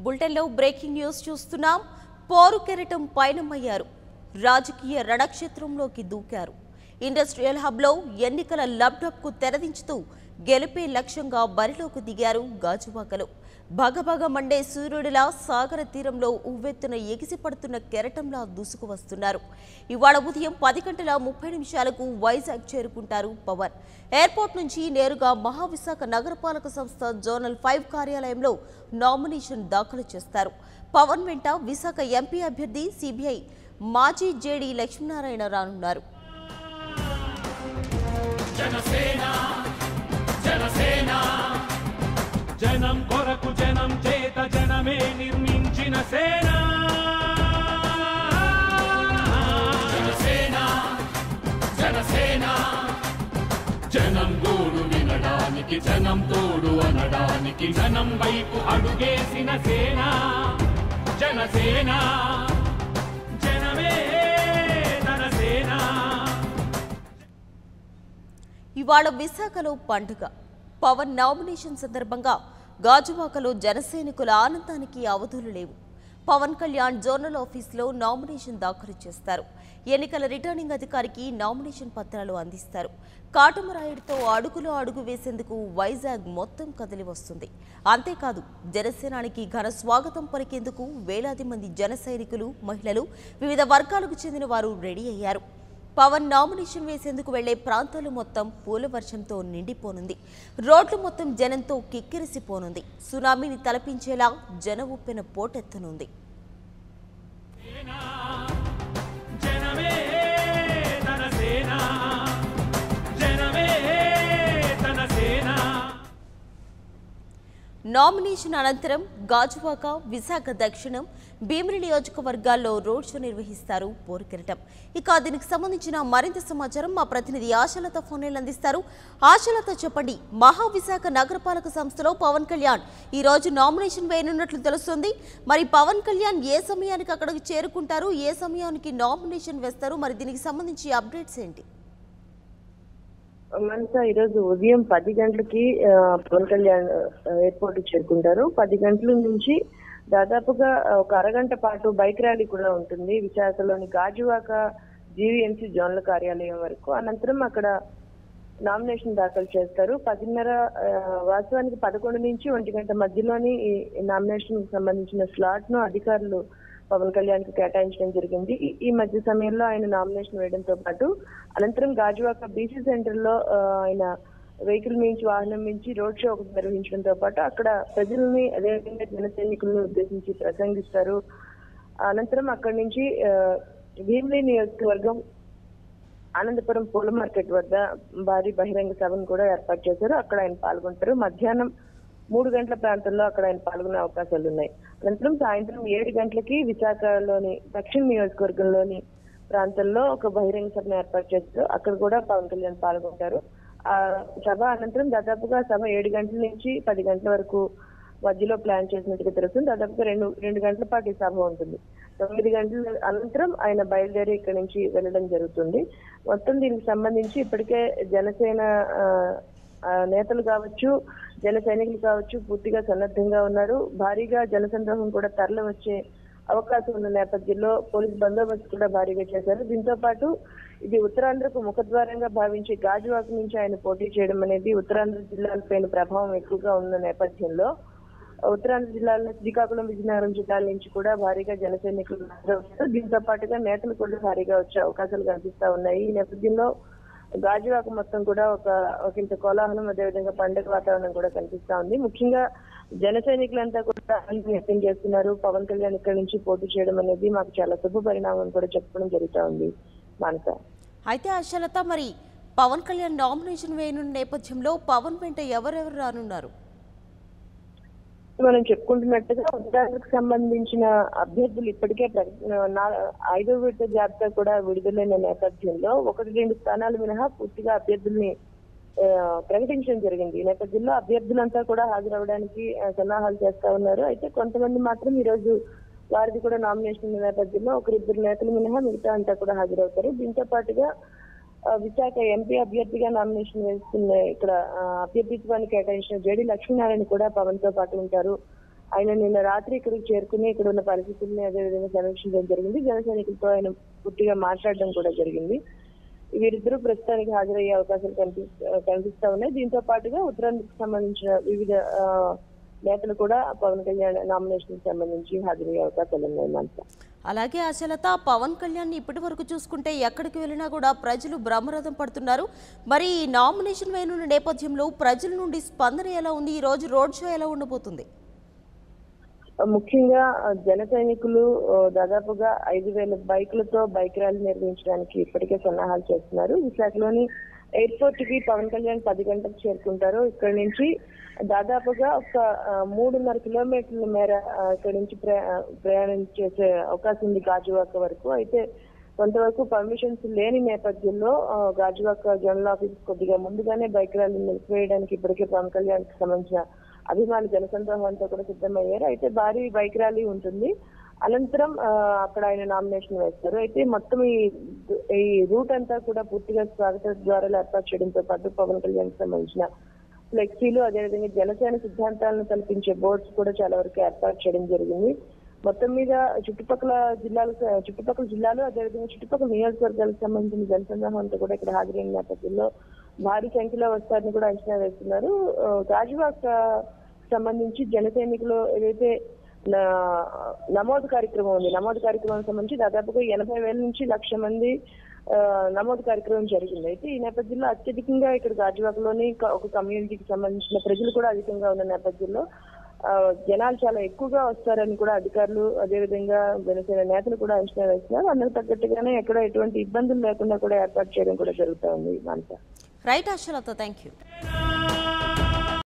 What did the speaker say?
బులెటిన్లో breaking news చూస్తున్నాం పోరు కెరటం పయనమయ్యారు రాజకీయ రణక్షేత్రంలోకి దూకారు ఇండస్ట్రియల్ హబ్లో ఎన్నికల లబ్డబ్కు తెరదించుతూ గెలిపే లక్ష్యంగా బరిలోకి దిగారు గాజువాకలో భగభగ మండే సూర్యుడిలా సాగర తీరంలో ఉవ్వెత్తున ఎగిసిపడుతున్న కెరటంలా దూసుకు వస్తున్నారు ఇవాళ ఉదయం పది గంటల ముప్పై నిమిషాలకు వైజాగ్ చేరుకుంటారు పవన్ ఎయిర్పోర్ట్ నుంచి నేరుగా మహావిశాఖ నగరపాలక సంస్థ జోనల్ ఫైవ్ కార్యాలయంలో నామినేషన్ దాఖలు చేస్తారు పవన్ వెంట విశాఖ ఎంపీ అభ్యర్థి సిబిఐ మాజీ జేడీ లక్ష్మీనారాయణ రానున్నారు జనం కొరకు జనం చేత జనమే నిర్మించిన సేన జనసేన జనసేన జనం గోడు వినడానికి జనం తోడు అనడానికి జనం వైపు అడుగేసిన సేన జనసేన జనమే తన సేన ఇవాళ విశాఖలో పండుగ పవన్ నామినేషన్ సందర్భంగా గాజువాకలో జనసైనికుల ఆనందానికి అవధులు లేవు పవన్ కళ్యాణ్ జోనల్ ఆఫీసులో నామినేషన్ దాఖలు చేస్తారు ఎన్నికల రిటర్నింగ్ అధికారికి నామినేషన్ పత్రాలు అందిస్తారు కాటమరాయుడితో అడుగులో అడుగు వేసేందుకు వైజాగ్ మొత్తం కదిలి వస్తుంది అంతేకాదు జనసేనానికి ఘన స్వాగతం పలికేందుకు వేలాది మంది జన సైనికులు మహిళలు వివిధ వర్గాలకు చెందిన వారు రెడీ అయ్యారు పవన్ నామినేషన్ వేసేందుకు వెళ్లే ప్రాంతాలు మొత్తం పూల వర్షంతో నిండిపోనుంది రోడ్లు మొత్తం జనంతో కిక్కిరిసిపోనుంది సునామీని తలపించేలా జన ఉప్పెన పోటెత్తనుంది జనమే తన సేన జనమే తన సేన నామినేషన్ అనంతరం గాజువాక విశాఖ దక్షిణం భీమిలి నియోజకవర్గాల్లో రోడ్ షో నిర్వహిస్తారు పోరుకెరటం ఇక దీనికి సంబంధించిన మరింత సమాచారం మా ప్రతినిధి ఆశలత ఫోన్లు అందిస్తారు ఆశలత చెప్పండి మహావిశాఖ నగరపాలక సంస్థలో పవన్ కళ్యాణ్ ఈ రోజు నామినేషన్ వేయనున్నట్లు తెలుస్తుంది మరి పవన్ కళ్యాణ్ ఏ సమయానికి అక్కడికి చేరుకుంటారు ఏ సమయానికి నామినేషన్ వేస్తారు మరి దీనికి సంబంధించి అప్డేట్స్ ఏంటి మనస ఈరోజు ఉదయం పది గంటలకి ఆ, పవన్ కళ్యాణ్ ఆ, ఎయిర్పోర్ట్ కి చేరుకుంటారు పది గంటల నుంచి దాదాపుగా ఒక అరగంట పాటు బైక్ ర్యాలీ కూడా ఉంటుంది విశాఖలోని గాజువాక జీవీఎంసీ జోన్ల కార్యాలయం వరకు అనంతరం అక్కడ నామినేషన్ దాఖలు చేస్తారు పదిన్నర ఆ, వాస్తవానికి పదకొండు నుంచి ఒంటి గంట మధ్యలోని ఈ నామినేషన్ కి సంబంధించిన స్లాట్ ను అధికారులు పవన్ కళ్యాణ్ కు కేటాయించడం జరిగింది ఈ- ఈ మధ్య సమయంలో ఆయన నామినేషన్ వేయడంతో పాటు అనంతరం గాజువాక బీసీ సెంటర్ లో ఆ, ఆయన వెహికల్ మించి వాహనం మించి రోడ్ షో ఒకటి నిర్వహించడంతో పాటు అక్కడ ప్రజల్ని అదేవిధంగా జన సైనికులను ఉద్దేశించి ప్రసంగిస్తారు అనంతరం అక్కడి నుంచి ఆ, భీమిలి నియోజకవర్గం ఆనందపురం పూల మార్కెట్ వద్ద భారీ బహిరంగ సభను కూడా ఏర్పాటు చేశారు అక్కడ ఆయన పాల్గొంటారు మధ్యాహ్నం మూడు గంటల ప్రాంతంలో అక్కడ ఆయన పాల్గొనే అవకాశాలు ఉన్నాయి అనంతరం సాయంత్రం ఏడు గంటలకి విశాఖలోని దక్షిణ నియోజకవర్గంలోని ప్రాంతంలో ఒక బహిరంగ సభను ఏర్పాటు చేస్తారు అక్కడ కూడా పవన్ కళ్యాణ్ పాల్గొంటారు ఆ సభ అనంతరం దాదాపుగా సభ ఏడు గంటల నుంచి పది గంటల వరకు మధ్యలో ప్లాన్ చేసినట్టుగా తెలుస్తుంది దాదాపుగా రెండు రెండు గంటల పాటు ఈ సభ ఉంటుంది తొమ్మిది గంటల అనంతరం ఆయన బయలుదేరి ఇక్కడ నుంచి వెళ్ళడం జరుగుతుంది మొత్తం దీనికి సంబంధించి ఇప్పటికే జనసేన ఆ, ఆ, నేతలు కావచ్చు జన సైనికులు కావచ్చు పూర్తిగా సన్నద్ధంగా ఉన్నారు భారీగా జనసంద్రోహం కూడా తరలి వచ్చే అవకాశం ఉన్న నేపథ్యంలో పోలీస్ బందోబస్తు కూడా భారీగా చేశారు దీంతో పాటు ఇది ఉత్తరాంధ్రకు ముఖద్వారంగా భావించి గాజువాక నుంచి ఆయన పోటీ చేయడం అనేది ఉత్తరాంధ్ర జిల్లాలపైన ప్రభావం ఎక్కువగా ఉన్న నేపథ్యంలో ఉత్తరాంధ్ర జిల్లాలో శ్రీకాకుళం విజయనగరం జిల్లాల నుంచి కూడా భారీగా జన సైనికులు హాజరవుతారు దీంతో పాటుగా నేతలు కూడా భారీగా వచ్చే అవకాశాలు కనిపిస్తా ఉన్నాయి ఈ నేపథ్యంలో గాజువాక మొత్తం కూడా ఒక ఒక ఇంత కోలాహలం అదేవిధంగా పండుగ వాతావరణం కూడా కనిపిస్తా ఉంది ముఖ్యంగా జన సైనికులంతా కూడా ఆనందం వ్యక్తం చేస్తున్నారు పవన్ కళ్యాణ్ ఇక్కడ నుంచి పోటీ చేయడం అనేది మాకు చాలా శుభ పరిణామం అని కూడా చెప్పుకోవడం జరుగుతా ఉంది మానస అయితే ఆశలత మరి పవన్ కళ్యాణ్ నామినేషన్ వేయనున్న నేపథ్యంలో పవన్ వెంట ఎవరెవరు రానున్నారు మనం చెప్పుకుంటున్నట్టుగా ఉత్తరాంధ్రకు సంబంధించిన అభ్యర్థులు ఇప్పటికే ప్రకటన- నా- ఐదో విడత జాబితా కూడా విడుదలైన నేపథ్యంలో ఒకటి రెండు స్థానాలు మినహా పూర్తిగా అభ్యర్థుల్ని ఆ, ప్రకటించడం జరిగింది ఈ నేపథ్యంలో అభ్యర్థులంతా కూడా హాజరవడానికి ఆ, సన్నాహాలు చేస్తా ఉన్నారు అయితే కొంతమంది మాత్రం ఈ రోజు వారిది కూడా నామినేషన్ ఉన్న నేపథ్యంలో ఒకరిద్దరు నేతలు మినహా మిగతా అంతా కూడా హాజరవుతారు దీంతో పాటుగా ఆ, విశాఖ ఎంపీ అభ్యర్థిగా నామినేషన్ వేస్తున్న ఇక్కడ ఆ, అభ్యర్థిత్వాన్ని కేటాయించిన జేడి లక్ష్మీనారాయణ కూడా పవన్ తో పాటు ఉంటారు ఆయన నిన్న రాత్రి ఇక్కడికి చేరుకుని ఇక్కడ ఉన్న పరిస్థితుల్ని అదేవిధంగా సమీక్షించడం జరిగింది జన సైనికులతో ఆయన పూర్తిగా మాట్లాడడం కూడా జరిగింది వీరిద్దరూ ప్రస్తుతానికి హాజరయ్యే అవకాశాలు కనిపిస్తా కనిపిస్తా ఉన్నాయి దీంతో పాటుగా ఉత్తరాంధ్రకు సంబంధించిన వివిధ ఆ, నేతలు కూడా పవన్ కళ్యాణ్ నామినేషన్ సంబంధించి హాజరయ్యే అవకాశాలు ఉన్నాయి మనతో అలాగే ఆశలత పవన్ కళ్యాణ్ ఇప్పటి వరకు చూసుకుంటే ఎక్కడికి వెళ్ళినా కూడా ప్రజలు బ్రహ్మరథం పడుతున్నారు మరి ఈ నామినేషన్ వేయనున్న నేపథ్యంలో ప్రజల నుండి స్పందన ఎలా ఉంది ఈ రోజు రోడ్ షో ఎలా ఉండబోతుంది ముఖ్యంగా ఆ, జన సైనికులు ఆ, దాదాపుగా ఐదు వేల బైకులతో బైక్ ర్యాలీ నిర్వహించడానికి ఇప్పటికే సన్నాహాలు చేస్తున్నారు విశాఖలోని ఎయిర్పోర్ట్ కి పవన్ కళ్యాణ్ పది గంటలకు చేరుకుంటారు ఇక్కడ నుంచి దాదాపుగా ఒక ఆ, మూడున్నర కిలోమీటర్ల మేర ఆ, ఇక్కడ నుంచి ప్రయా- ఆ, ప్రయాణం చేసే అవకాశం ఉంది గాజువాక వరకు అయితే కొంతవరకు పర్మిషన్స్ లేని నేపథ్యంలో ఆ, గాజువాక జనరల్ ఆఫీస్ కొద్దిగా ముందుగానే బైక్ ర్యాలీ నిలిపివేయడానికి ఇప్పటికే పవన్ కళ్యాణ్ కి సంబంధించిన అభిమానులు జనసంద్రోహంతో కూడా సిద్ధమయ్యారు అయితే భారీ బైక్ ర్యాలీ ఉంటుంది అనంతరం ఆ, అక్కడ ఆయన నామినేషన్ వేస్తారు అయితే మొత్తం ఈ ఈ రూట్ అంతా కూడా పూర్తిగా స్వాగత ద్వారాలు ఏర్పాటు చేయడంతో పాటు పవన్ కళ్యాణ్ కి సంబంధించిన ఫ్లెక్సీలు అదేవిధంగా జనసేన సిద్ధాంతాలను కల్పించే బోర్డ్స్ కూడా చాలా వరకు ఏర్పాటు చేయడం జరిగింది మొత్తం మీద చుట్టుపక్కల జిల్లాలు చుట్టుపక్కల జిల్లాలు అదేవిధంగా చుట్టుపక్కల నియోజకవర్గాలకు సంబంధించిన జనసంద్రోహంతో కూడా ఇక్కడ హాజరైన నేపథ్యంలో భారీ సంఖ్యలో వస్తారని కూడా అంచనా వేస్తున్నారు ఆ, గాజువాక సంబంధించి జన సైనికులు ఏదైతే నా- నమోదు కార్యక్రమం ఉంది నమోదు కార్యక్రమం సంబంధించి దాదాపుగా ఎనభై వేల నుంచి లక్ష మంది ఆ, నమోదు కార్యక్రమం జరిగింది అయితే ఈ నేపథ్యంలో అత్యధికంగా ఇక్కడ గాజువాకలోని క- ఒక కమ్యూనిటీకి సంబంధించిన ప్రజలు కూడా అధికంగా ఉన్న నేపథ్యంలో ఆ, జనాలు చాలా ఎక్కువగా వస్తారని కూడా అధికారులు అదేవిధంగా జనసేన నేతలు కూడా అంచనా వేస్తున్నారు అందుకు తగ్గట్టుగానే ఎక్కడ ఎటువంటి ఇబ్బందులు లేకుండా కూడా ఏర్పాటు చేయడం కూడా జరుగుతా ఉంది మనతో right Ashalatha thank you Janasena